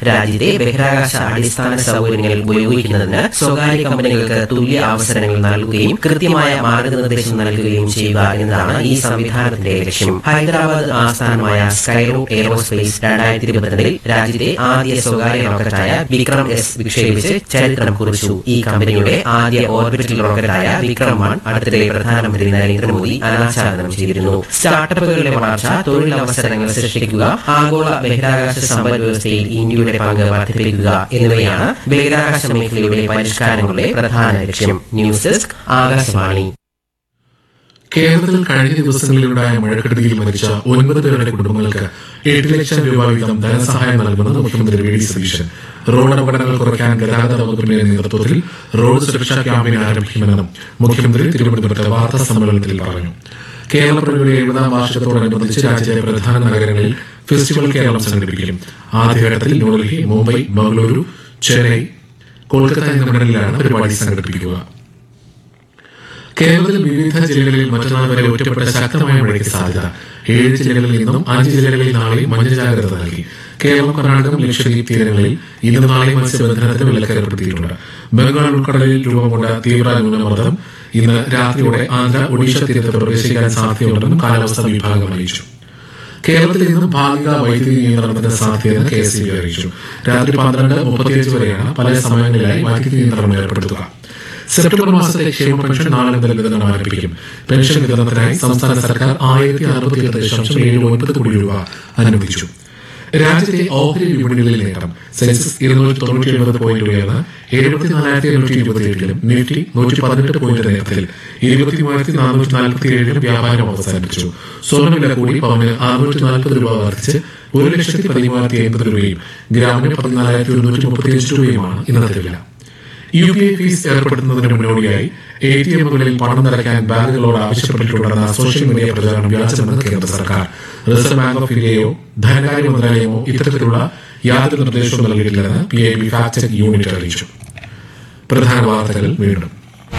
രാജ്യത്തെ ബഹിരാകാശ അടിസ്ഥാന സൗകര്യങ്ങൾ ഉപയോഗിക്കുന്നതിന് സ്വകാര്യ കമ്പനികൾക്ക് തുല്യ അവസരങ്ങൾ നൽകുകയും കൃത്യമായ മാർഗനിർദ്ദേശം നൽകുകയും ചെയ്യുക എന്നതാണ് ഈ സംവിധാനത്തിന്റെ ലക്ഷ്യം ഹൈദരാബാദ് ആസ്ഥാനമായ സ്കൈറൂട്ട് എയറോസ്പേസ് രണ്ടായിരത്തി ഇരുപത്തിരണ്ടിൽ രാജ്യത്തെ ആദ്യ സ്വകാര്യ റോക്കറ്റായ വിക്രം എസ് വിക്ഷേപിച്ച് ചരിത്രം കുറിച്ചു ഈ കമ്പനിയുടെ ആദ്യ ഓർബിറ്റൽ റോക്കറ്റായ വിക്രം വൺ അടുത്തിടെ പ്രധാനമന്ത്രി നരേന്ദ്രമോദി അനാച്ഛാദനം ചെയ്തിരുന്നു സ്റ്റാർട്ടപ്പുകളുടെ വളർച്ച തൊഴിലവസരങ്ങൾ സൃഷ്ടിക്കുക ആഗോള ബഹിരാകാശ സമ്പദ് വ്യവസ്ഥയിൽ ഇന്ത്യയുടെ പങ്ക് വർദ്ധിപ്പിക്കുക എന്നിവയാണ് ബഹിരാകാശ മേഖലയുടെ പരിഷ്കാരങ്ങളുടെ പ്രധാന ലക്ഷ്യം ന്യൂസ് ഡെസ്ക് ആകാശവാണി കേരളത്തിൽ കഴിഞ്ഞ ദിവസങ്ങളിലുണ്ടായ മഴക്കെടുതിയിൽ മരിച്ച ഒൻപത് പേരുടെ കുടുംബങ്ങൾക്ക് എട്ട് ലക്ഷം രൂപ വീതം ധനസഹായം നൽകുമെന്ന് മുഖ്യമന്ത്രി വി ഡി സതീശൻ റോഡ് അപകടങ്ങൾ കുറയ്ക്കാൻ ഗതാഗത വകുപ്പിന്റെ നേതൃത്വത്തിൽ റോഡ് സുരക്ഷാ ക്യാമ്പയിൻ ആരംഭിക്കുമെന്നും മുഖ്യമന്ത്രി തിരുവനന്തപുരത്ത് വാർത്താ സമ്മേളനത്തിൽ പറഞ്ഞു കേരളപ്പിറവിയുടെ എഴുപതാം വാർഷികത്തോടനുബന്ധിച്ച് രാജ്യത്തെ പ്രധാന നഗരങ്ങളിൽ ഫെസ്റ്റിവൽ കേരളം സംഘടിപ്പിക്കും ആദ്യഘട്ടത്തിൽ ന്യൂഡൽഹി മുംബൈ ബംഗളൂരു ചെന്നൈ കൊൽക്കത്ത എന്നിവിടങ്ങളിലാണ് പരിപാടി സംഘടിപ്പിക്കുക കേരളത്തിൽ വിവിധ ജില്ലകളിൽ മറ്റന്നാൾ വരെ ഒറ്റപ്പെട്ട ശക്തമായ മഴയ്ക്ക് സാധ്യത ഏഴ് ജില്ലകളിൽ നിന്നും അഞ്ച് ജില്ലകളിൽ നാളെയും മഞ്ഞ ജാഗ്രത നൽകി കേരളം കർണാടകം ലക്ഷദ്വീപ് തീരങ്ങളിൽ ഇന്ന് നാളെയും മത്സ്യബന്ധനത്തിന് വിലക്ക് ഏർപ്പെടുത്തിയിട്ടുണ്ട് ബംഗാൾ ഉൾക്കടലിൽ രൂപം കൊണ്ട തീവ്ര ന്യൂനമർദ്ദം ഇന്ന് രാത്രിയോടെ ആന്ധ്ര ഒഡീഷ തീരത്ത് പ്രവേശിക്കാൻ സാധ്യതയുണ്ടെന്നും കാലാവസ്ഥാ വിഭാഗം അറിയിച്ചു കേരളത്തിൽ ഇന്നും ഭാഗിക വൈദ്യുതി നിയന്ത്രണത്തിന് സാധ്യതയെന്ന് കെ എസ് അറിയിച്ചു രാത്രി പന്ത്രണ്ട് മുപ്പത്തിയഞ്ച് വരെയാണ് പല സമയങ്ങളിലായി വൈദ്യുതി നിയന്ത്രണം ഏർപ്പെടുത്തുക സെപ്റ്റംബർ മാസത്തെ ക്ഷേമ പെൻഷൻ നാളെ മുതൽ വിതരണം ആരംഭിക്കും പെൻഷൻ വിതരണത്തിനായി സംസ്ഥാന സർക്കാർ ആയിരത്തി അറുപത്തിയെട്ട് ദശാംശം ഏഴ് ഒൻപത് കോടി രൂപ അനുവദിച്ചു രാജ്യത്തെ ഓഹരി വിപണികളിൽ നേട്ടം സെൻസസ് ഇരുന്നൂറ്റി തൊണ്ണൂറ്റി ഒൻപത് പോയിന്റ് ഉയർന്ന് എഴുപത്തിനാലായിരത്തി എണ്ണൂറ്റി ഇരുപത്തിയെട്ടിലും നിഫ്റ്റി നൂറ്റി പതിനെട്ട് പോയിന്റ് നേട്ടത്തിൽ ഇരുപത്തി മൂവായിരത്തി നാനൂറ്റി നാൽപ്പത്തി ഏഴിലും വ്യാപാരം അവസാനിപ്പിച്ചു സ്വർണ്ണവില കൂടി പവന് അറുന്നൂറ്റി നാൽപ്പത് രൂപ വർദ്ധിച്ച് ഒരു ലക്ഷത്തി പതിമൂവായിരത്തി എൺപത് രൂപയും ഗ്രാമിന് പതിനാലായിരത്തി ഒരുന്നൂറ്റി മുപ്പത്തിയഞ്ച് രൂപയുമാണ് ഇന്നത്തെ വില യു പി ഐ ഫീസ് ഏർപ്പെടുത്തുന്നതിന് മുന്നോടിയായി എ ടി എമ്മുകളിൽ പണം നിറയ്ക്കാൻ ബാങ്കുകളോട് ആവശ്യപ്പെട്ടിട്ടുണ്ടെന്ന സോഷ്യൽ മീഡിയ പ്രചാരണം വ്യാജമെന്ന് കേന്ദ്ര സർക്കാർ റിസർവ് ബാങ്ക് ഓഫ് ഇന്ത്യയോ ധനകാര്യ മന്ത്രാലയമോ ഇത്തരത്തിലുള്ള യാതൊരു നിർദ്ദേശവും നൽകിയിട്ടില്ലെന്ന് P I B fact check unit അറിയിച്ചു പ്രധാന വാർത്തകൾ വീണ്ടും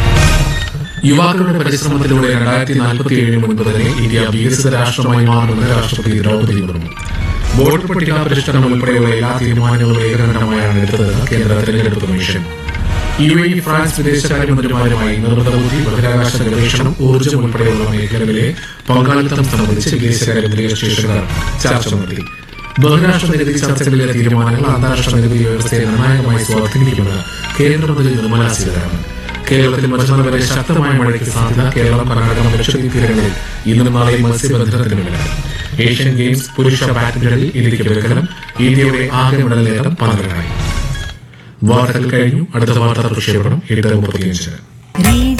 യുവാക്കളുടെ പരിശ്രമത്തിലൂടെ രണ്ടായിരത്തി നാൽപ്പത്തി ഏഴിന് മുൻപ് തന്നെ ഇന്ത്യ വികസിത രാഷ്ട്രമായി മാറുമെന്ന് രാഷ്ട്രപതി ദ്രൗപദി മുർമു വോട്ടർ പട്ടിക പരിഷ്കരണം ഉൾപ്പെടെയുള്ള എല്ലാ തീരുമാനങ്ങളും ഏകകണ്ഠമായാണ് എടുത്തതെന്ന് കേന്ദ്ര തെരഞ്ഞെടുപ്പ് commission U A E France വിദേശകാര്യമന്ത്രിമാരുമായി നിർമ്മിത ബുദ്ധി ബഹിരാകാശ ഗവേഷണം ഊർജ്ജം ഉൾപ്പെടെയുള്ള മേഖലകളിലെ പങ്കാളിത്തം സംബന്ധിച്ച് വിദേശകാര്യമന്ത്രി എസ് ജയശങ്കർ ചർച്ച നടത്തി ബഹിരാഷ്ട്ര നികുതി ചർച്ചകളിലെ തീരുമാനങ്ങൾ അന്താരാഷ്ട്ര നികുതി വ്യവസ്ഥയെ നിർണായകമായി സ്വാധീനിക്കുമെന്ന് കേന്ദ്രമന്ത്രി നിർമ്മലാ സീതാരാമൻ കേരളത്തിൽ മറ്റന്നാൾ വരെ ശക്തമായ മഴയ്ക്ക് സാധ്യത കേരളം കർണാടകം ലക്ഷദ്വീപ് തീരങ്ങളിൽ ഇന്നും നാളെയും മത്സ്യബന്ധനത്തിന് വില ഏഷ്യൻ ഗെയിംസ് പുരുഷ ബാഡ്മിന്റണിൽ ഇന്ത്യക്ക് വെങ്കലം ഇന്ത്യയുടെ ആകെ മെഡൽ നേട്ടം പന്ത്രണ്ടായി വാർത്തകൾ കഴിഞ്ഞു അടുത്ത വാർത്താ പ്രക്ഷേപണം എട്ട് മുപ്പത്തിയഞ്ച് റേഡിയോ